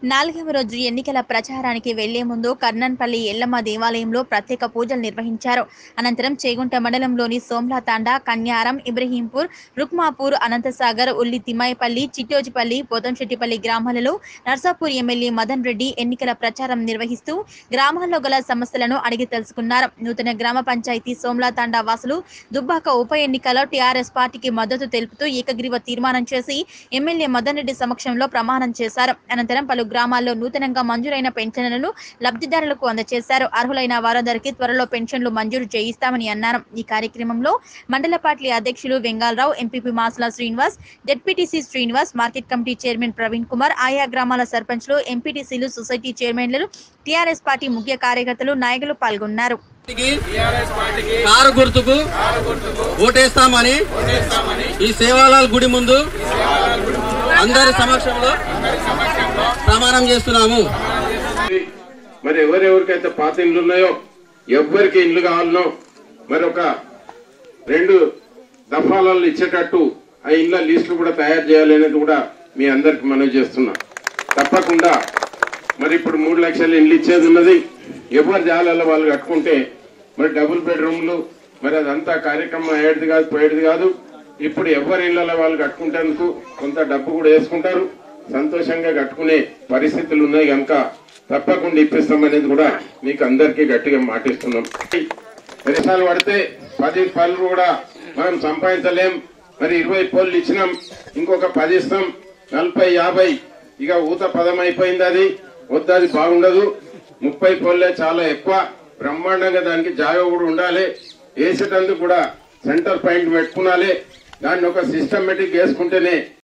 నాలుగవ రోజు ఎన్నికల ప్రచారానికి వెళ్లే ముందు కర్నన్పల్లి ఎల్లమ్మ దేవాలయంలో ప్రత్యేక పూజలు నిర్వహించారు అనంతరం చేగుంట మండలంలోని సోమ్లా తాండా కన్యారం ఇబ్రహీంపూర్ రుక్మాపూర్ అనంతసాగర్ ఉల్లి తిమ్మాయిపల్లి చిట్టోజిపల్లి పోతంశెట్టిపల్లి గ్రామాలలో నర్సాపూర్ ఎమ్మెల్యే మదన్ రెడ్డి ఎన్నికల ప్రచారం నిర్వహిస్తూ గ్రామాల్లో గల సమస్యలను అడిగి తెలుసుకున్నారు నూతన గ్రామ పంచాయతీ సోమ్లా తాండా వాసులు దుబ్బాక ఉప ఎన్నికలో టీఆర్ఎస్ పార్టీకి మద్దతు తెలుపుతూ ఏకగ్రీవ తీర్మానం చేసి ఎమ్మెల్యే మదన్ రెడ్డి సమక్షంలో ప్రమాణం చేశారు అనంతరం పలు గ్రామాల్లో నూతనంగా మంజూరైన పెన్షన్లను లబ్ధిదారులకు అందజేశారు అర్హులైన వారందరికీ త్వరలో పెన్షన్లు మంజూరు చేయిస్తామని అన్నారు ఈ కార్యక్రమంలో మండల పార్టీ అధ్యక్షులు Vengalarao MPP Masula Srinivas ZPTC Srinivas market committee chairman Praveen Kumar ఆయా గ్రామాల సర్పంచ్లు ఎంపీటీసీలు సొసైటీ చైర్మన్లు టీఆర్ఎస్ పార్టీ ముఖ్య కార్యకర్తలు నాయకులు పాల్గొన్నారు పార్టీకి కారు గుర్తుకు ఓటేస్తామని ఈ సేవాలాల్ గుడి ముందు అందరి సమక్షంలో ప్రమాణం చేస్తున్నాము మరి ఎవరెవరికైతే పాత ఇండ్లు ఉన్నాయో ఎవరికి ఇండ్లు కావాలనో మరి ఒక రెండు దఫాలలో ఇచ్చేటట్టు ఆ ఇండ్ల లిస్టులు కూడా తయారు చేయాలి అనేది కూడా మీ అందరికి మనవి చేస్తున్నా తప్పకుండా మరి ఇప్పుడు మూడు లక్షల ఇండ్లు ఇచ్చేది ఉన్నది ఎవరు జాలలో వాళ్ళు కట్టుకుంటే మరి డబుల్ బెడ్రూమ్లు మరి అదంతా కార్యక్రమం అయ్యేది కాదు పోయేది కాదు ఇప్పుడు ఎవరి ఇళ్లలో వాళ్ళు కట్టుకుంటేందుకు కొంత డబ్బు కూడా వేసుకుంటారు సంతోషంగా కట్టుకునే పరిస్థితులు ఉన్నాయి కనుక తప్పకుండా ఇప్పిస్తామనేది కూడా మీకు అందరికీ గట్టిగా మాటిస్తున్నాం వర్షాలు పడితే పది పళ్ళు కూడా మనం సంపాదించలేం మరి ఇరవై పోళ్ళు ఇచ్చినాం ఇంకొక పది ఇస్తాం నలభై యాభై ఇక ఊత పదం అయిపోయింది అది వద్దు అది బాగుండదు ముప్పై పోల్లే చాలా ఎక్కువ బ్రహ్మాండంగా దానికి జాగ కూడా ఉండాలి వేసేటందుకు కూడా సెంటర్ పాయింట్ పెట్టుకునాలి దాన్ని ఒక సిస్టమేటిక్ వేసుకుంటేనే